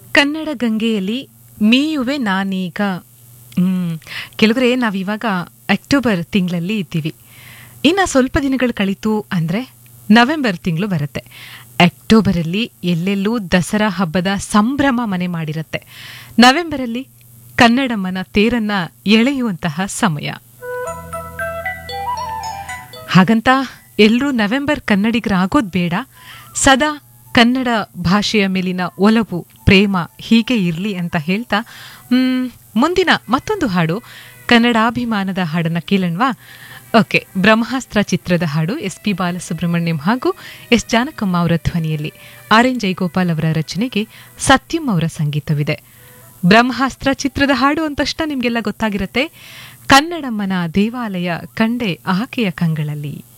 ಕನ್ನಡ ಗಂಗೆಯಲ್ಲಿ ಮೀಯುವೆ ನಾನೀಗ ಹ್ಮ್ ಕೆಲವರೆ ನಾವಿವಾಗ ಅಕ್ಟೋಬರ್ ತಿಂಗಳಲ್ಲಿ ಇದ್ದೀವಿ ಇನ್ನು ಸ್ವಲ್ಪ ದಿನಗಳು ಕಳೀತು ಅಂದರೆ ನವೆಂಬರ್ ತಿಂಗಳು ಬರುತ್ತೆ ಅಕ್ಟೋಬರಲ್ಲಿ ಎಲ್ಲೆಲ್ಲೂ ದಸರಾ ಹಬ್ಬದ ಸಂಭ್ರಮ ಮನೆ ಮಾಡಿರುತ್ತೆ ನವೆಂಬರಲ್ಲಿ ಕನ್ನಡಮ್ಮನ ತೇರನ್ನ ಎಳೆಯುವಂತಹ ಸಮಯ ಹಾಗಂತ ಎಲ್ಲರೂ ನವೆಂಬರ್ ಕನ್ನಡಿಗರಾಗೋದು ಬೇಡ ಸದಾ ಕನ್ನಡ ಭಾಷೆಯ ಮೇಲಿನ ಒಲವು ಪ್ರೇಮ ಹೀಗೆ ಇರಲಿ ಅಂತ ಹೇಳ್ತಾ ಮ್, ಮುಂದಿನ ಮತ್ತೊಂದು ಹಾಡು ಕನ್ನಡಾಭಿಮಾನದ ಹಾಡನ್ನ ಕೇಳಣ್ವಾ ಓಕೆ ಬ್ರಹ್ಮಾಸ್ತ್ರ ಚಿತ್ರದ ಹಾಡು ಎಸ್ ಪಿ ಬಾಲಸುಬ್ರಹ್ಮಣ್ಯಂ ಹಾಗೂ ಎಸ್ ಜಾನಕಮ್ಮ ಅವರ ಧ್ವನಿಯಲ್ಲಿ ಆರ್ ಎನ್ ಜೈಗೋಪಾಲ್ ಅವರ ರಚನೆಗೆ ಸತ್ಯಂ ಅವರ ಸಂಗೀತವಿದೆ ಬ್ರಹ್ಮಾಸ್ತ್ರ ಚಿತ್ರದ ಹಾಡು ಅಂದ ತಕ್ಷಣ ನಿಮಗೆಲ್ಲ ಗೊತ್ತಾಗಿರುತ್ತೆ ಕನ್ನಡಮ್ಮನ ದೇವಾಲಯ ಕಂಡೆ ಆಕೆಯ ಕಂಗಳಲ್ಲಿ